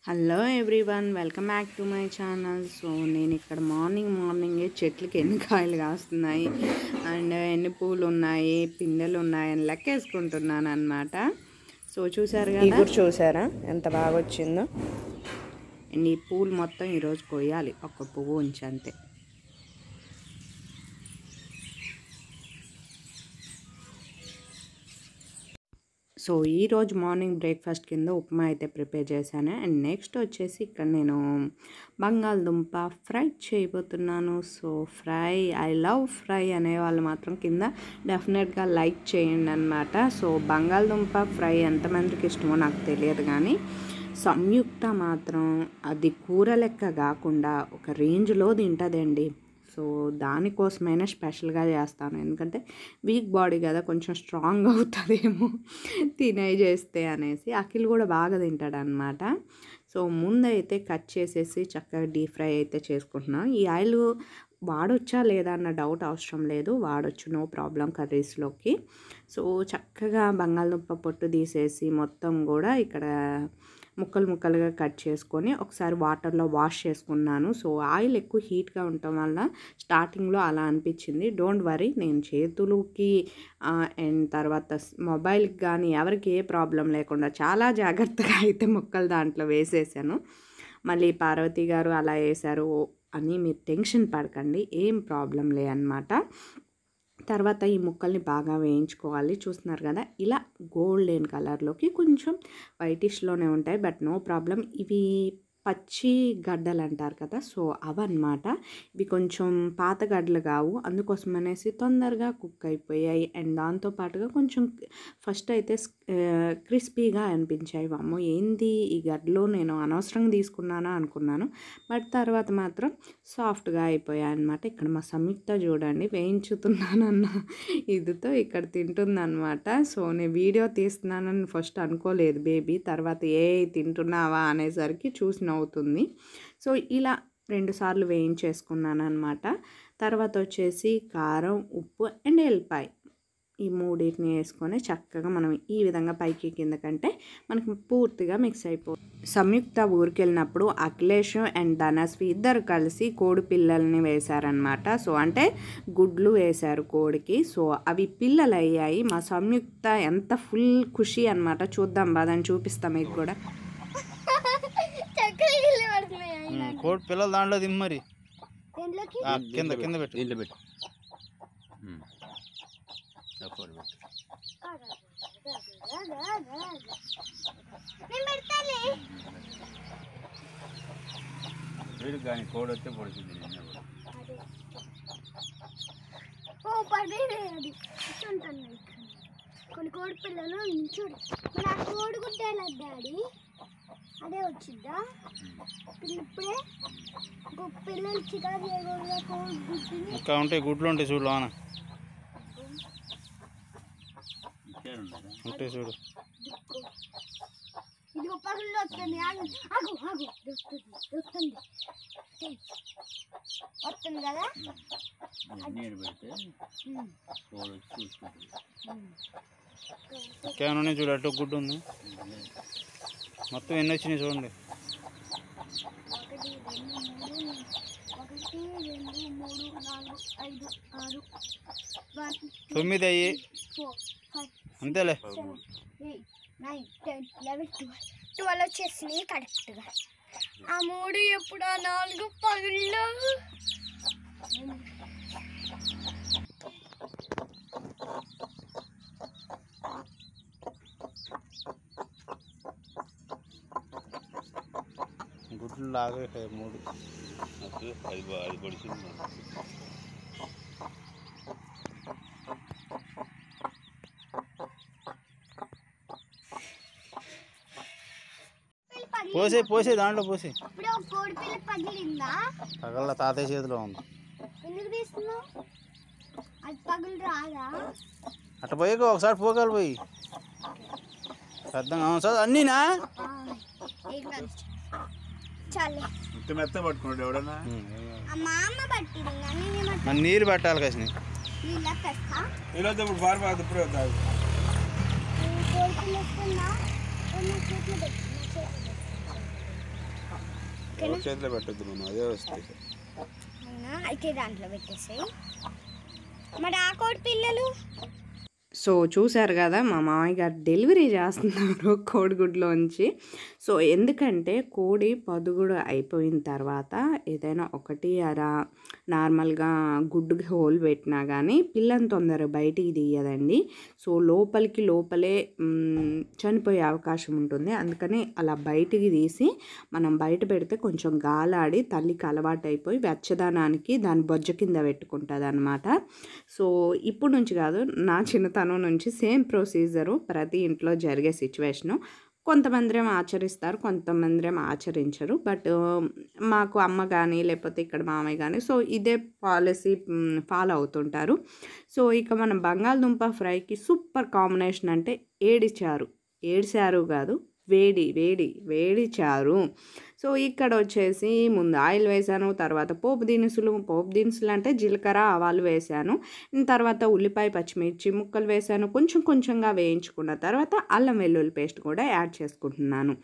Hello everyone welcome back to my channel so నేను ఇక్కడ morning మార్నింగే చెట్లకి ఎన్ని కాయలు కాస్తున్నాయి అండ్ ఎన్ని పూలు ఉన్నాయి పిందెలు ఉన్నాయి అని లెక్కేసుకుంటున్నాను అనమాట సో చూసారు కదా ఇగురు చూసారా ఎంత బాగా వచ్చిందో అండ్ ఈ పూలు మొత్తం ఈరోజు కొయ్యాలి ఒక పువ్వు ఉంచి అంతే సో ఈరోజు మార్నింగ్ బ్రేక్ఫాస్ట్ కింద ఉప్మా అయితే ప్రిపేర్ చేశాను అండ్ నెక్స్ట్ వచ్చేసి ఇక్కడ నేను బంగాళదుంప ఫ్రై చేయబోతున్నాను so fry I love fry అనే వాళ్ళు మాత్రం కింద డెఫినెట్గా లైక్ చేయండి అనమాట సో బంగాళదుంప ఫ్రై ఎంతమందికి ఇష్టమో నాకు తెలియదు కానీ సంయుక్త మాత్రం అది కూర లెక్క కాకుండా ఒక రేంజ్లో తింటుందండి సో దానికోసమైనా స్పెషల్గా చేస్తాను ఎందుకంటే వీక్ బాడీ కదా కొంచెం స్ట్రాంగ్ అవుతుందేమో తినే చేస్తే అనేసి అఖిల్ కూడా బాగా తింటాడు అనమాట సో ముందైతే కట్ చేసేసి చక్కగా డీప్ ఫ్రై అయితే చేసుకుంటున్నాను ఈ ఆయిల్ వాడొచ్చా లేదా అన్న డౌట్ అవసరం లేదు వాడొచ్చు నో ప్రాబ్లం కర్రీస్లోకి సో చక్కగా బంగాళదుంప పొట్టు తీసేసి మొత్తం కూడా ఇక్కడ ముక్కలు ముక్కలుగా కట్ చేసుకొని ఒకసారి వాటర్లో వాష్ చేసుకున్నాను సో ఆయిల్ ఎక్కువ హీట్గా ఉండటం వల్ల స్టార్టింగ్లో అలా అనిపించింది డోంట్ వరీ నేను చేతులకి అండ్ తర్వాత మొబైల్కి కానీ ఎవరికి ఏ ప్రాబ్లం లేకుండా చాలా జాగ్రత్తగా అయితే ముక్కలు దాంట్లో వేసేసాను మళ్ళీ పార్వతి గారు అలా వేశారు అని మీరు టెన్షన్ పడకండి ఏం ప్రాబ్లం లే అనమాట తర్వాత ఈ ముక్కల్ని బాగా వేయించుకోవాలి చూస్తున్నారు కదా ఇలా గోల్డెన్ కలర్లోకి కొంచెం వైటిష్లోనే ఉంటాయి బట్ నో ప్రాబ్లం ఇవి పచ్చి గడ్డలు అంటారు కదా సో అవన్నమాట ఇవి కొంచెం పాత గడ్డలు కావు అందుకోసం అనేసి తొందరగా కుక్ అయిపోయాయి అండ్ దాంతోపాటుగా కొంచెం ఫస్ట్ అయితే క్రిస్పీగా అనిపించాయి అమ్మో ఏంది ఈ గడ్డలు నేను అనవసరంగా తీసుకున్నానా అనుకున్నాను బట్ తర్వాత మాత్రం సాఫ్ట్గా అయిపోయాయి అనమాట ఇక్కడ మా సంయుక్త చూడండి వేయించుతున్నానన్న ఇదితో ఇక్కడ తింటుందన్నమాట సో నేను వీడియో తీస్తున్నానని ఫస్ట్ అనుకోలేదు బేబీ తర్వాత ఏ తింటున్నావా అనేసరికి చూసి నవ్వుతుంది సో ఇలా రెండుసార్లు వేయించేసుకున్నాను అనమాట తర్వాత వచ్చేసి కారం ఉప్పు అండ్ ఎల్లిపాయ ఈ మూడింటిని వేసుకొని చక్కగా మనం ఈ విధంగా పైకి కింద కంటే మనకి పూర్తిగా మిక్స్ అయిపోతుంది సంయుక్త ఊరికి వెళ్ళినప్పుడు అఖిలేష్ అండ్ ధనస్వి ఇద్దరు కలిసి కోడి పిల్లల్ని వేశారనమాట సో అంటే గుడ్లు వేశారు కోడికి సో అవి పిల్లలు అయ్యాయి మా సంయుక్త ఎంత ఫుల్ ఖుషి అనమాట చూద్దాం బాదని చూపిస్తాం మీకు కూడా చక్కలు పడుతున్నాయి కోడి పిల్లలు దాంట్లో దిమ్మ మరి దీంట్లోకి ఆ, కింద కింద పెట్టు దీంట్లో పెట్టు ఉమ్. ఆ కోడి పెట్టు నేను పెడతాలే వీడు కానీ కోడి వస్తే పొడిచింది నిన్న కూడా ఓ పడేది అది ఉంటుంది కొన్ని కోడి పిల్లలు చూడు మరి ఆ కోడి గుడ్డేలా డాడీ అదే వచ్చిద్దా పిల్ల ఇప్పుడే ఇంకో పిల్లలు చికెన్ చేయకూడదు కోడి గుడ్డిని ఇంకా ఉంటాయి గుడ్లు ఉంటాయి చూడు లోన ఇచ్చారు ఉండదా ఉంటాయి చూడు ఇది ఒక పగుల్లో వస్తుంది ఆగు ఆగు ఆగు దొరుకుతుంది దొరుకుతుంది వస్తుంది కదా నీరు పెడితే ఉమ్. కోడి వచ్చి చూసుకుంటుంది ఇంకేమైనా ఉన్నాయి చూడు అటు ఒక గుడ్డు ఉంది మొత్తం ఎన్ని వచ్చినాయి చూడండి ఒకటి రెండు మూడు ఒకటి రెండు మూడు నాలుగు ఐదు ఆరు వన్ తొమ్మిది అయ్యి ఫోర్ ఫైవ్ అంతేలే seven eight nine ten eleven twelve twelve వచ్చేసినాయి కరెక్ట్గా ఆ మూడు ఎప్పుడు ఆ నాలుగు పగుళ్ళు గుడ్లు లాగే మూడు నాకు అది బా- అది పొడిచింది పోసే పోసే దాంట్లో పోసే ఇప్పుడు ఒక కోడి పిల్ల పగిలిందా పగల తాతయ్య చేతిలో ఉంది ఎందుకు తీస్తున్నావు అది పగులు రాదా అట్ట పోయాక ఒకసారి పోగాలి పోయి పెద్దగా అవును సార్ అన్నీనా ఆ, ఏం కాదు. చాలే ఇంత మెత్త పట్టుకున్నాడు ఎవడన్నా ఆ మా అమ్మ పట్టింది కానీ నేను మన నీరు పెట్టాలి కసిని నీళ్ళ పెస్తా ఈరోజు ఇప్పుడు బార్ బాగా ఇప్పుడే వద్దాది కోడి పిల్ల వస్తుందా ఓ, నా చేతిలో పెట్టు నా చేతిలో పెట్టు ఓకేనా చేతిలో పెట్టద్దు మనం అదే వస్తాయి అవునా అయితే దాంట్లో పెట్టేసాయి మరి ఆ కోడి పిల్లలు సో చూశారు కదా మా మామయ్య గారు డెలివరీ చేస్తున్నారు కోడిగుడ్లోంచి సో ఎందుకంటే కోడి పదుగుడు అయిపోయిన తర్వాత ఏదైనా ఒకటి అర నార్మల్గా గుడ్డుకి హోల్ పెట్టినా కానీ పిల్లని తొందర బయటికి తీయదండి సో లోపలికి లోపలే మ్, చనిపోయే అవకాశం ఉంటుంది అందుకని అలా బయటికి తీసి మనం బయట పెడితే కొంచెం గాలాడి తల్లికి అలవాటు అయిపోయి వెచ్చదనానికి దాని బొజ్జ కింద పెట్టుకుంటుంది అనమాట సో ఇప్పుడు నుంచి కాదు నా చిన్నతనం నుంచి సేమ్ ప్రొసీజరు ప్రతి ఇంట్లో జరిగే సిచ్యువేషను కొంతమంది ఏమో ఆచరిస్తారు కొంతమంది ఏమో ఆచరించరు బట్ మాకు అమ్మ కానీ లేకపోతే ఇక్కడ మామయ్య కానీ సో ఇదే పాలసీ ఫాలో అవుతుంటారు సో ఇక మనం బంగాళదుంప ఫ్రైకి సూపర్ కాంబినేషన్ అంటే ఏడిచారు ఏడిచారు కాదు వేడి వేడి వేడి చారు సో ఇక్కడ వచ్చేసి ముందు ఆయిల్ వేసాను తర్వాత పోపు దినుసులు పోపు దినుసులు అంటే జీలకర్ర ఆవాలు వేసాను తర్వాత ఉల్లిపాయ పచ్చిమిర్చి ముక్కలు వేసాను కొంచెం కొంచెంగా వేయించుకున్న తర్వాత అల్లం వెల్లుల్లి పేస్ట్ కూడా యాడ్ చేసుకుంటున్నాను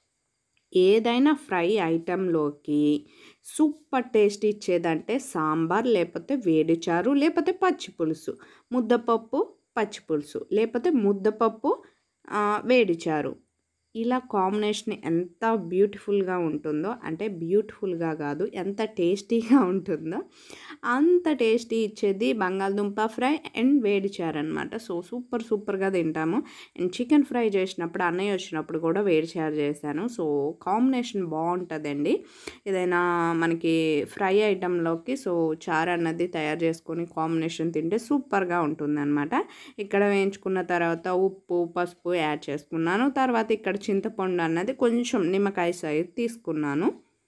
ఏదైనా ఫ్రై ఐటెంలోకి సూపర్ టేస్ట్ ఇచ్చేదంటే సాంబార్ లేకపోతే వేడిచారు లేకపోతే పచ్చి పులుసు ముద్దపప్పు పచ్చి పులుసు లేకపోతే ముద్దపప్పు ఆ, వేడిచారు ఇలా కాంబినేషన్ ఎంత బ్యూటిఫుల్గా ఉంటుందో అంటే బ్యూటిఫుల్గా కాదు ఎంత టేస్టీగా ఉంటుందో అంత టేస్టీ ఇచ్చేది బంగాళదుంప ఫ్రై అండ్ వేడిచారు అనమాట సో సూపర్ సూపర్గా తింటాము అండ్ చికెన్ ఫ్రై చేసినప్పుడు అన్నయ్య వచ్చినప్పుడు కూడా వేడిచారు చేశాను సో కాంబినేషన్ బాగుంటుందండి ఏదైనా మనకి ఫ్రై ఐటెంలోకి సో చారు అన్నది తయారు చేసుకొని కాంబినేషన్ తింటే సూపర్గా ఉంటుందన్నమాట ఇక్కడ వేయించుకున్న తర్వాత ఉప్పు పసుపు యాడ్ చేసుకున్నాను తర్వాత ఇక్కడ చింతపండు అన్నది కొంచెం నిమ్మకాయ సైజ్ తీసుకున్నాను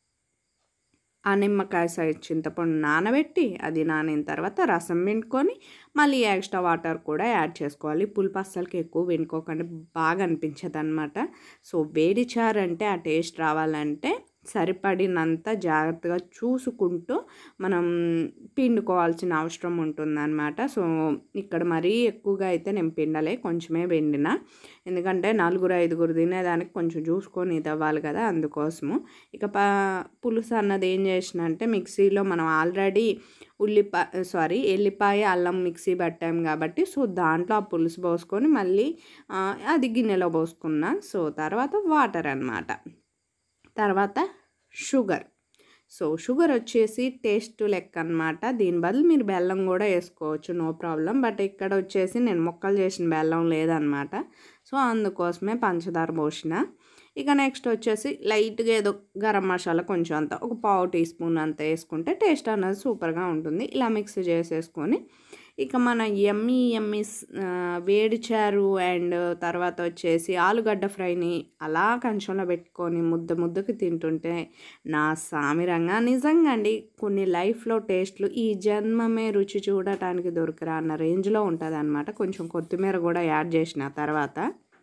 ఆ నిమ్మకాయ సైజ్ చింతపండు నానబెట్టి అది నానిన తర్వాత రసం పిండుకొని మళ్ళీ ఎక్స్ట్రా వాటర్ కూడా యాడ్ చేసుకోవాలి పులుపు అస్సలకి ఎక్కువ వినుకోకండి బాగా అనిపించదు అనమాట సో వేడి చారు అంటే ఆ టేస్ట్ రావాలంటే సరిపడినంత జాగ్రత్తగా చూసుకుంటూ మనం పిండుకోవాల్సిన అవసరం ఉంటుందన్నమాట సో ఇక్కడ మరీ ఎక్కువగా అయితే నేను పిండలే కొంచెమే పిండిన ఎందుకంటే నలుగురు ఐదుగురు తినేదానికి కొంచెం చూసుకొని ఇది అవ్వాలి కదా అందుకోసము ఇక ప పులుసు అన్నది ఏం చేసిన అంటే మిక్సీలో మనం ఆల్రెడీ ఉల్లిపాయ సారీ ఎల్లిపాయ అల్లం మిక్సీ పట్టాం కాబట్టి సో దాంట్లో ఆ పులుసు పోసుకొని మళ్ళీ ఆ, అది గిన్నెలో పోసుకున్నా సో తర్వాత వాటర్ అన్నమాట తర్వాత షుగర్ సో షుగర్ వచ్చేసి టేస్ట్ లెక్క అనమాట దీని బదులు మీరు బెల్లం కూడా వేసుకోవచ్చు నో ప్రాబ్లం బట్ ఇక్కడ వచ్చేసి నేను మొక్కలు చేసిన బెల్లం లేదనమాట సో అందుకోసమే పంచదార పోసిన ఇక నెక్స్ట్ వచ్చేసి లైట్గా ఏదో గరం మసాలా కొంచెం అంత ఒక పావు టీ స్పూన్ అంత వేసుకుంటే టేస్ట్ అనేది సూపర్గా ఉంటుంది ఇలా మిక్స్ చేసేసుకొని ఇక మన ఎమ్మి ఎమ్మి వేడిచారు అండ్ తర్వాత వచ్చేసి ఆలుగడ్డ ఫ్రైని అలా కంచంలో పెట్టుకొని ముద్ద ముద్దకి తింటుంటే నా సామిరంగా నిజంగా అండి కొన్ని లైఫ్లో టేస్ట్లు ఈ జన్మమే రుచి చూడటానికి దొరకరా అన్న రేంజ్లో ఉంటుంది అనమాట కొంచెం కొత్తిమీర కూడా యాడ్ చేసిన తర్వాత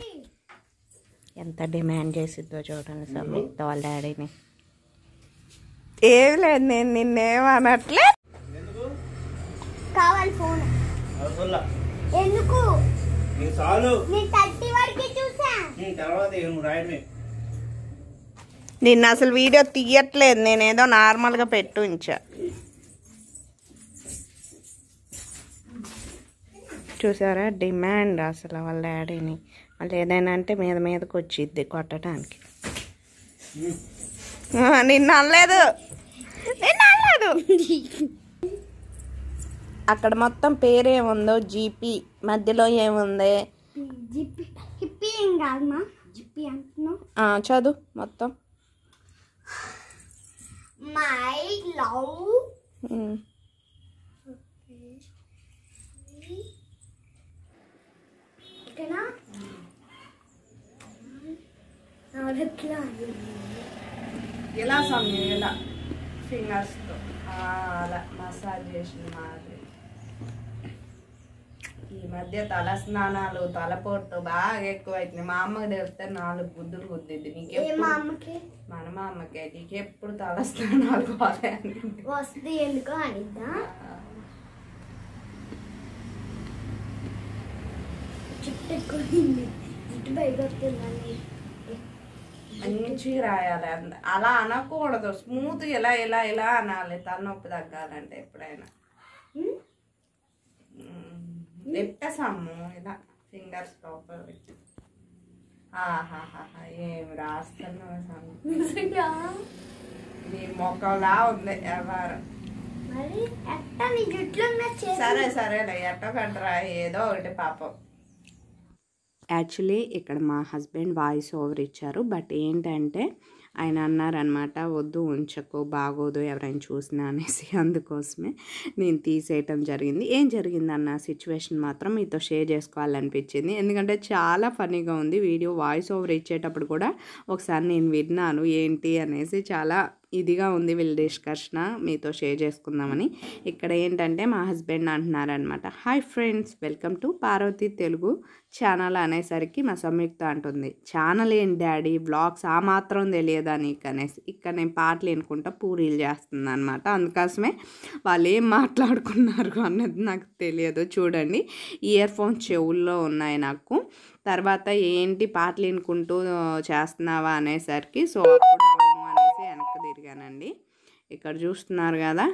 ఎంత డిమాండ్ చేసిద్దో చూడండి సంయుక్త వాళ్ళ డాడీని ఏం లేదు నేను నిన్నేమనట్లే కావాలి ఫోన్ ఎందుకు చాలు నేను థర్టీ వరకు చూసా తర్వాత నువ్వు రాయడమే నిన్న అసలు వీడియో తీయట్లేదు నేనేదో నార్మల్గా పెట్టు ఉంచా చూసారా డిమాండ్ అసలు వాళ్ళ డాడీని మళ్ళీ ఏదైనా అంటే మీద మీదకి వచ్చిద్ది కొట్టడానికి ఆ, నిన్న అనలేదు నిన్న అనలేదు అక్కడ మొత్తం పేరేముందో జీపీ మధ్యలో ఏముంది జిప్పి హిప్పి ఏం కాదు మా జిప్పి అంటున్నావు ఆ, చదువు మొత్తం మై లవ్ ఉమ్. ఓకేనా ఎట్లా ఎలా సమయం ఎలా ఫింగర్స్తో అలా మసాజ్ చేసిన మాదిరి ఈ మధ్య తల స్నానాలు తలపోటు బాగా ఎక్కువ అవుతుంది మా అమ్మకి తెలిస్తే నాలుగు బుద్ధులు గుద్దిద్ది ఏ నీకెప్పుడు మా అమ్మకి మన మా అమ్మకి నీకెప్పుడు తల స్నానాలు కాలే అని వస్తుంది ఎందుకో అనిద్దా జుట్టు ఎక్కువ జుట్టు బయట వస్తుందని మంచిగా రాయాలి అంద- అలా అనకూడదు స్మూత్ ఇలా ఇలా ఇలా అనాలి తలనొప్పి తగ్గాలంటే ఎప్పుడైనా తిప్పేసాము ఇలా ఫింగర్స్ లోపల పెట్టి ఆహాహాహా ఏం రాస్తున్నావు సామి నీ మొక్కలా ఉంది ఎవరు మరి ఎట్టా నీ జుట్లో ఉన్న చేతి సరే సరేలే ఎట్టో కట్టరా ఏదో ఒకటి పాపం యాక్చువల్లీ ఇక్కడ మా హస్బెండ్ వాయిస్ ఓవర్ ఇచ్చారు బట్ ఏంటంటే ఆయన అన్నారనమాట వద్దు ఉంచకు బాగోదు ఎవరైనా చూసినా అనేసి అందుకోసమే నేను తీసేయటం జరిగింది ఏం జరిగిందన్న సిచ్యువేషన్ మాత్రం మీతో షేర్ చేసుకోవాలనిపించింది ఎందుకంటే చాలా ఫనీగా ఉంది వీడియో వాయిస్ ఓవర్ ఇచ్చేటప్పుడు కూడా ఒకసారి నేను విన్నాను ఏంటి అనేసి చాలా ఇదిగా ఉంది వీళ్ళ డిస్కషన్ మీతో షేర్ చేసుకుందామని ఇక్కడ ఏంటంటే మా హస్బెండ్ అంటున్నారనమాట hi friends welcome to Parvathi Telugu channel అనేసరికి మా సంయుక్త అంటుంది ఛానల్ ఏంటి డాడీ బ్లాగ్స్ ఆ మాత్రం తెలియదా నీకు అనేసి ఇక్కడ నేను పాటలు వినుకుంటా పూరీలు చేస్తుంది అనమాట అందుకోసమే వాళ్ళు ఏం మాట్లాడుకున్నారు అన్నది నాకు తెలియదు చూడండి ఇయర్ ఫోన్స్ చెవుల్లో ఉన్నాయి నాకు తర్వాత ఏంటి పాటలు వినుకుంటూ చేస్తున్నావా అనేసరికి సో అప్పుడు అవును అనేసి వెనక్కి తిరిగానండి ఇక్కడ చూస్తున్నారు కదా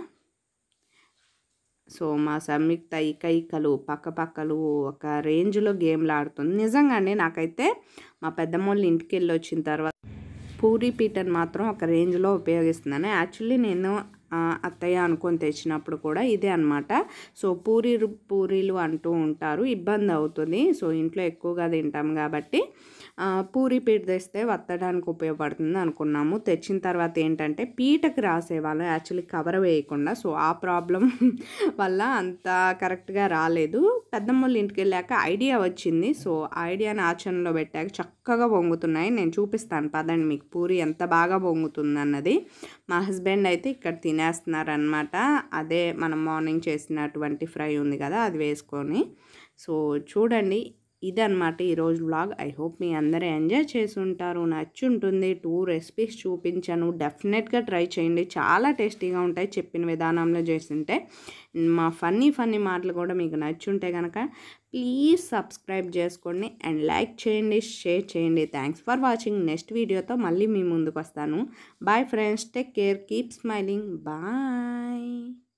సో మా సంయుక్త ఇకైకలు పక్క పక్కలు ఒక రేంజ్లో గేమ్లు ఆడుతుంది నిజంగానే నాకైతే మా పెద్దమ్మోళ్ళ ఇంటికి వెళ్ళి వచ్చిన తర్వాత పూరి పీటను మాత్రం ఒక రేంజ్లో ఉపయోగిస్తున్నాను యాక్చువల్లీ నేను ఆ, అత్తయ్య అనుకొని తెచ్చినప్పుడు కూడా ఇదే అనమాట సో పూరి పూరీలు అంటూ ఉంటారు ఇబ్బంది అవుతుంది సో ఇంట్లో ఎక్కువగా తింటాం కాబట్టి ఆ, పూరి పీట తెస్తే వత్తడానికి ఉపయోగపడుతుంది అనుకున్నాము తెచ్చిన తర్వాత ఏంటంటే పీటకి రాసేవాళ్ళం యాక్చువల్లీ కవర్ వేయకుండా సో ఆ ప్రాబ్లం వల్ల అంత కరెక్ట్గా రాలేదు పెద్దమ్మోళ్ళ ఇంటికి వెళ్ళాక ఐడియా వచ్చింది సో ఆ ఐడియాని ఆచరణలో పెట్టాక చక్కగా పొంగుతున్నాయి నేను చూపిస్తాను పదండి మీకు పూరి ఎంత బాగా పొంగుతుంది అన్నది మా హస్బెండ్ అయితే ఇక్కడ తినేస్తున్నారనమాట అదే మనం మార్నింగ్ చేసినటువంటి ఫ్రై ఉంది కదా అది వేసుకొని సో చూడండి ఇదన్నమాట ఈరోజు వ్లాగ్ ఐ హోప్ మీ అందరూ ఎంజాయ్ చేసి ఉంటారు నచ్చుంటుంది టూ రెసిపీస్ చూపించాను డెఫినెట్గా ట్రై చేయండి చాలా టేస్టీగా ఉంటాయి చెప్పిన విధానంలో చేస్తుంటే మా ఫన్నీ ఫన్నీ మాటలు కూడా మీకు నచ్చుంటే కనుక ప్లీజ్ సబ్స్క్రైబ్ చేసుకోండి అండ్ లైక్ చేయండి షేర్ చేయండి థ్యాంక్స్ ఫర్ వాచింగ్ నెక్స్ట్ వీడియోతో మళ్ళీ మీ ముందుకు వస్తాను bye friends take care keep smiling bye